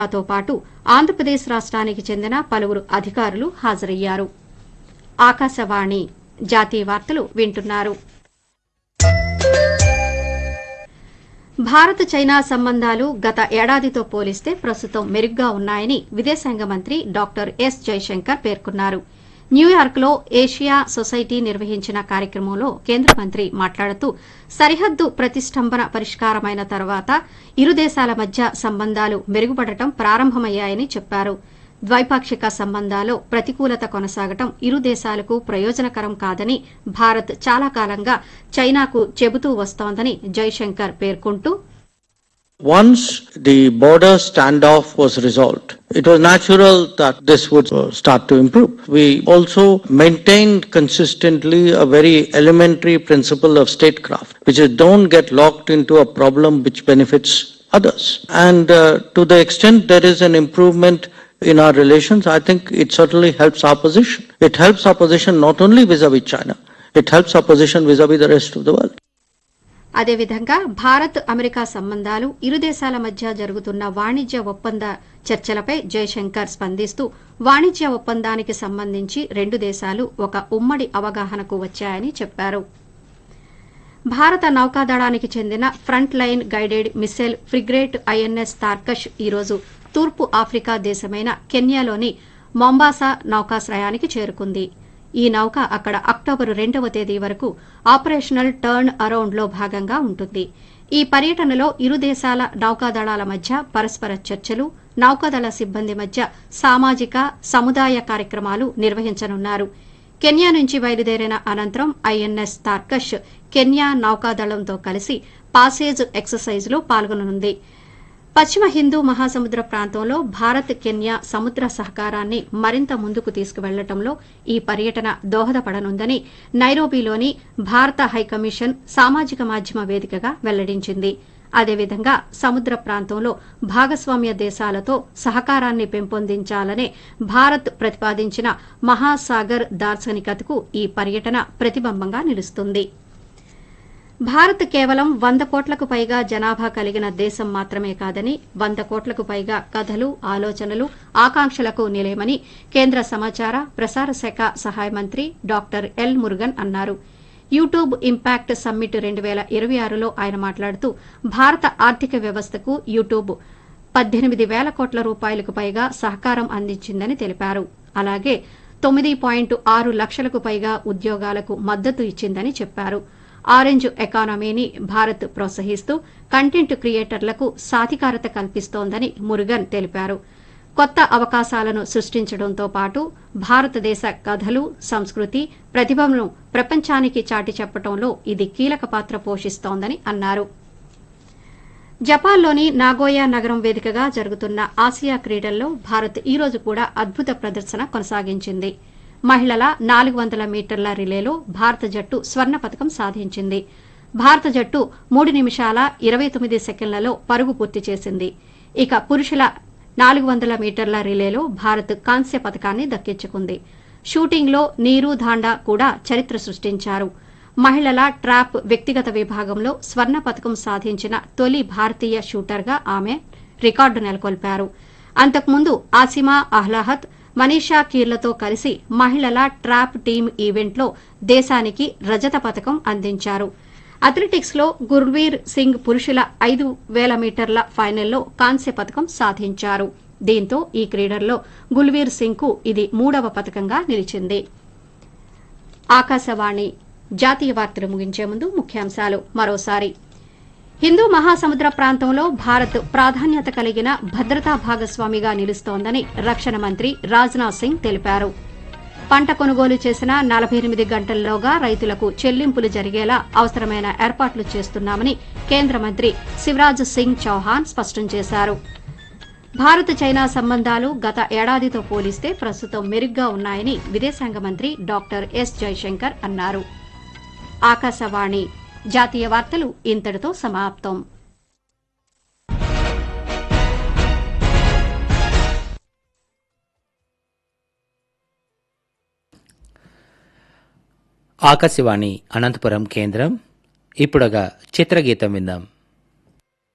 తో పాటు ఆంధ్రప్రదేశ్ రాష్ట్రానికి చెందిన పలువురు అధికారులు హాజరయ్యారు ఆకాశవాణి జాతీయ వార్తలు వింటున్నారు భారత్ చైనా సంబంధాలు గత ఏడాదితో పోలిస్తే ప్రస్తుతం మెరుగ్గా ఉన్నాయని విదేశాంగ మంత్రి డాక్టర్ ఎస్ జైశంకర్ పేర్కొన్నారు న్యూయార్క్లో ఏషియా సొసైటీ నిర్వహించిన కార్యక్రమంలో కేంద్ర మంత్రి మాట్లాడుతూ సరిహద్దు ప్రతిష్టంభన పరిష్కారమైన తర్వాత ఇరు దేశాల మధ్య సంబంధాలు మెరుగుపడటం ప్రారంభమయ్యాయని చెప్పారు ద్వైపాక్షిక సంబంధాల్లో ప్రతికూలత కొనసాగటం ఇరు దేశాలకు ప్రయోజనకరం కాదని భారత్ చాలా కాలంగా చైనాకు చెబుతూ వస్తోందని జైశంకర్ పేర్కొంటూ Once the border standoff was resolved, it was natural that this would uh, start to improve. We also maintained consistently a very elementary principle of statecraft, which is don't get locked into a problem which benefits others. And uh, to the extent there is an improvement in our relations, I think it certainly helps our position. It helps our position not only vis-a-vis China, it helps our position vis-a-vis the rest of the world. అదేవిధంగా Bharat America సంబంధాలు ఇరు దేశాల మధ్య జరుగుతున్న వాణిజ్య ఒప్పంద చర్చలపై జయశంకర్ స్పందిస్తూ వాణిజ్య ఒప్పందానికి సంబంధించి రెండు దేశాలు ఒక ఉమ్మడి అవగాహనకు వచ్చాయని చెప్పారు భారత నౌకాదళానికి చెందిన front line guided missile frigate INS Tarkash ఈరోజు తూర్పు ఆఫ్రికా దేశమైన కెన్యాలోని మొంబాసా నౌకాశ్రయానికి చేరుకుంది ఈ నౌక అక్కడ అక్టోబరు రెండవ తేదీ వరకు ఆపరేషనల్ టర్న్ అరౌండ్ లో భాగంగా ఉంటుంది ఈ పర్యటనలో ఇరు దేశాల నౌకాదళాల మధ్య పరస్పర చర్చలు నౌకాదళ సిబ్బంది మధ్య సామాజిక సముదాయ కార్యక్రమాలు నిర్వహించనున్నారు కెన్యా నుంచి బయలుదేరిన అనంతరం ఐఎన్ఎస్ తార్కష్ కెన్యా నౌకాదళంతో కలిసి పాసేజ్ ఎక్సర్సైజ్లో పాల్గొననుంది పశ్చిమ హిందూ మహాసముద్ర ప్రాంతంలో భారత్ కెన్యా సముద్ర సహకారాన్ని మరింత ముందుకు తీసుకువెళ్లడంలో ఈ పర్యటన దోహదపడనుందని నైరోబీలోని భారత హైకమిషన్ సామాజిక మాధ్యమ వేదికగా వెల్లడించింది అదేవిధంగా సముద్ర ప్రాంతంలో భాగస్వామ్య దేశాలతో సహకారాన్ని పెంపొందించాలనే భారత్ ప్రతిపాదించిన మహాసాగర్ దార్శనికతకు ఈ పర్యటన ప్రతిబింబంగా నిలుస్తుంది భారత్ కేవలం వంద కోట్లకు పైగా జనాభా కలిగిన దేశం మాత్రమే కాదని వంద కోట్లకు పైగా కథలు ఆలోచనలు ఆకాంక్షలకు నిలయమని కేంద్ర సమాచార ప్రసార శాఖ సహాయ మంత్రి డాక్టర్ ఎల్ మురుగన్ అన్నారు యూట్యూబ్ ఇంపాక్ట్ సమ్మిట్ రెండు వేల ఇరవై ఆరులో ఆయన మాట్లాడుతూ భారత ఆర్థిక వ్యవస్థకు యూట్యూబ్ పద్దెనిమిది వేల కోట్ల రూపాయలకు పైగా సహకారం అందించిందని తెలిపారు అలాగే తొమ్మిది పాయింట్ ఆరు లక్షలకు పైగా ఉద్యోగాలకు మద్దతు ఇచ్చిందని చెప్పారు ఆరెంజ్ ఎకానమీని భారత్ ప్రోత్సహిస్తూ కంటెంట్ క్రియేటర్లకు సాధికారత కల్పిస్తోందని మురుగన్ తెలిపారు కొత్త అవకాశాలను సృష్టించడంతో పాటు భారతదేశ కథలు సంస్కృతి ప్రతిభను ప్రపంచానికి చాటి చెప్పడంలో ఇది కీలక పాత్ర పోషిస్తోందని అన్నారు జపాన్లోని నాగోయా నగరం వేదికగా జరుగుతున్న ఆసియా క్రీడల్లో భారత్ ఈ రోజు కూడా అద్భుత ప్రదర్శన కొనసాగించింది మహిళల నాలుగు వందల మీటర్ల రిలేలో భారత జట్టు స్వర్ణ పథకం సాధించింది భారత జట్టు మూడు నిమిషాల ఇరవై తొమ్మిది సెకండ్లలో పరుగు పూర్తి చేసింది ఇక పురుషుల నాలుగు వందల మీటర్ల రిలేలో భారత్ కాంస్య పథకాన్ని దక్కించుకుంది షూటింగ్లో నీరు ధాండా కూడా చరిత్ర సృష్టించారు మహిళల ట్రాప్ వ్యక్తిగత విభాగంలో స్వర్ణ పథకం సాధించిన తొలి భారతీయ షూటర్గా ఆమె రికార్డు నెలకొల్పారు అంతకుముందు ఆసిమా అహ్లాహత్ మనీషా కీర్లతో కలిసి మహిళల ట్రాప్ టీమ్ ఈవెంట్లో దేశానికి రజత పథకం అందించారు అథ్లెటిక్స్ లో గుర్వీర్ సింగ్ పురుషుల ఐదు వేల మీటర్ల ఫైనల్లో కాంస్య పథకం సాధించారు దీంతో ఈ క్రీడల్లో గుల్వీర్ సింగ్ కు ఇది మూడవ పథకంగా నిలిచింది ఆకాశవాణి జాతీయ వార్తలు ముగించే ముందు ముఖ్యాంశాలు మరోసారి హిందూ మహాసముద్ర ప్రాంతంలో భారత్ ప్రాధాన్యత కలిగిన భద్రతా భాగస్వామిగా నిలుస్తోందని రక్షణ మంత్రి రాజ్నాథ్ సింగ్ తెలిపారు పంట కొనుగోలు చేసిన నలభై ఎనిమిది గంటల్లోగా రైతులకు చెల్లింపులు జరిగేలా అవసరమైన ఏర్పాట్లు చేస్తున్నామని కేంద్ర మంత్రి శివరాజ్ సింగ్ చౌహాన్ స్పష్టం చేశారు భారత్ చైనా సంబంధాలు గత ఏడాదితో పోలిస్తే ప్రస్తుతం మెరుగ్గా ఉన్నాయని విదేశాంగ మంత్రి డాక్టర్ ఎస్ జైశంకర్ అన్నారు ఆకాశవాణి జాతీయ వార్తలు ఇంతటితో సమాప్తం ఆకాశవాణి అనంతపురం కేంద్రం ఇప్పుడొక చిత్రగీతం విందాం